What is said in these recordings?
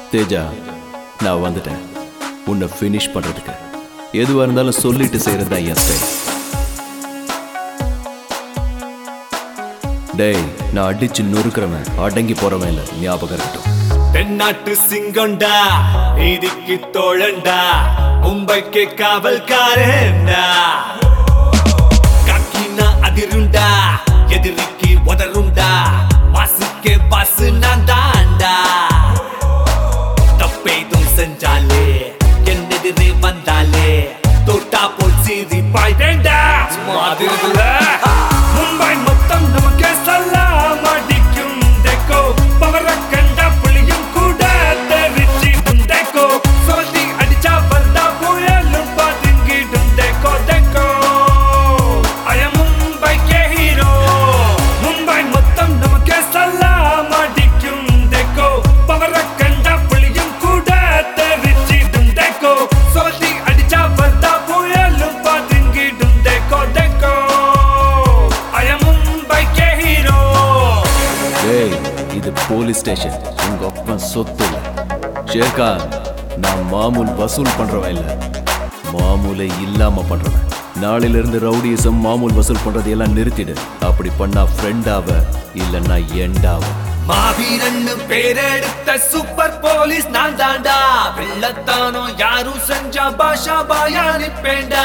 தேஜா நான் வந்துட்டேன் உன்னை ஃபினிஷ் பண்றதுக்கு எதுவா இருந்தாலும் சொல்லிட்டு செய்யறது தான் என் ஸ்டைல் டேய் நான் அடிச்சு நொறுக்கிறவன் அடங்கி போறவன் இல்லை ஞாபகம் இருக்கட்டும் தென்னாட்டு சிங்கம்டா நீதிக்கு தோழண்டா மும்பைக்கு காவல்காரன்டா கக்கினா அதிருண்டா எதிரிக்கு உதருண்டா மாசுக்கே பாசு நான் தாண்டா தப்பேதும் செஞ்சாலே என்னெதிரே வந்தாலே தோட்டா போல் சீதி பாய்வேண்டா மாதிரில மும்பை மொத்தம் நமக்கே சல்லாம் அடிக்கும் தேக்கோ பவர கண்டா புளியும் கூட தெரிச்சிடும் தேக்கோ சொல்லி அடிச்சா வந்தா புயலும் பதுங்கிடும் தேக்கோ தேக்கோ I am மும்பை கே ஹீரோ மும்பை மொத்தம் நமக்கே சல்லாம் அடிக்கும் தேக்கோ பவர கண்டா புளியும் கூட தெரிச்சிடும் தேக்கோ சொல்லி அடிச்சா வந்தா புயலும் பதுங்கிடும் தேக்கோ தேக்கோ I am மும்பை கே ஹீரோ டேய் இது போலீஸ் ஸ்டேஷன் உங்க அப்பன் சொத்து இல்ல ஷேர்கான் நான் மாமூல் வசூல் பண்றவன் இல்ல மாமூலை இல்லாம பண்றவன் நாளையில இருந்து ரவுடிசம் மாமூல் வசூல் பண்றது எல்லாம் நிறுத்திடு அப்படி பண்ணா ஃப்ரெண்டாவ இல்லைன்னா எண்டாவ மாவீரன்னு பேரெடுத்த சூப்பர் போலீஸ் நான் தாண்டா வெள்ளத்தானோ யாரும் செஞ்சா பாஷா பாயா நிப்பேண்டா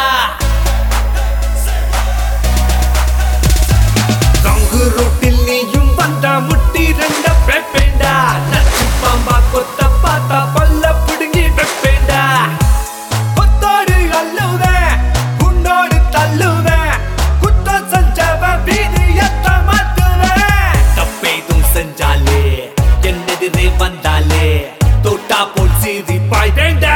ரங்கு ரோட்டில் நீயும் வந்தா முட்டி ரெண்ட பேப்பேண்டா நச்சு பாம்பா கொத்த பார்த்தா பல்ல பிடுங்கி வைப்பேண்டா கொத்தோடு அள்ளுவேன் உன்னோடு தள்ளுவேன் குத்தம் செஞ்சவன் வீதியத்த மாத்துவேன் தப்பேதும் செஞ்சாலே என்னெதிரே வந்தாலே தோட்டா போல் சீதி பாய்வேண்டா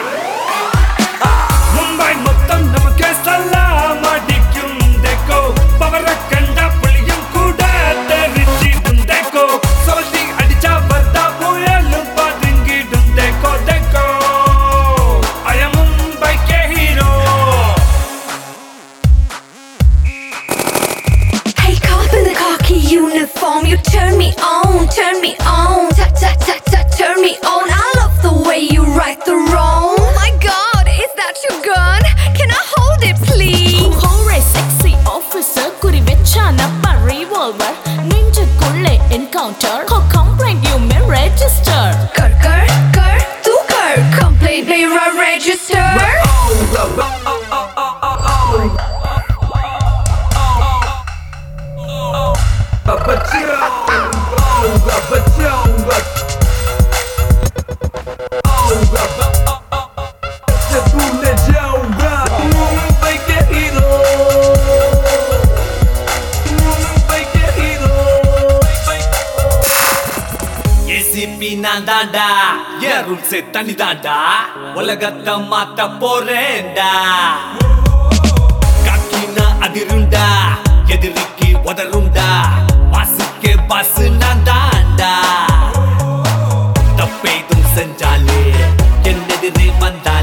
மும்பை மொத்தம் நமக்கே சல்லாம் அடிக்கும் தேக்கோ பவர கண்டா புளியும் கூட தெரிச்சிடும் தேக்கோ சொல்லி அடிச்சா வர்த்தா புயலும் பதுங்கிடும் தேக்கோ தேக்கோ I am மும்பை கே hero Hey, cop in the khaki uniform, you turn me on, turn me on, ta ta ta ta, turn me on. I love the way you right the wrong. Oh my God, is that your gun? Can I hold it, please? ஹோரே sexy officer குறி வெச்சானப்பா revolver நெஞ்சுக்குள்ளே encounter Call complaint you may register Kar kar kar, tu kar, complaint me register. ACP நான் தாண்டா என் ரூல்ஸே தனி தாண்டா உலகத்தை மாத்த போறேன்டா காக்கினா அதிருண்டா எதிரிக்கு உதருண்டா மாசுக்கே பாசு நான் தாண்டா தப்பேதும் செஞ்சாலே என்னெதிரே வந்தா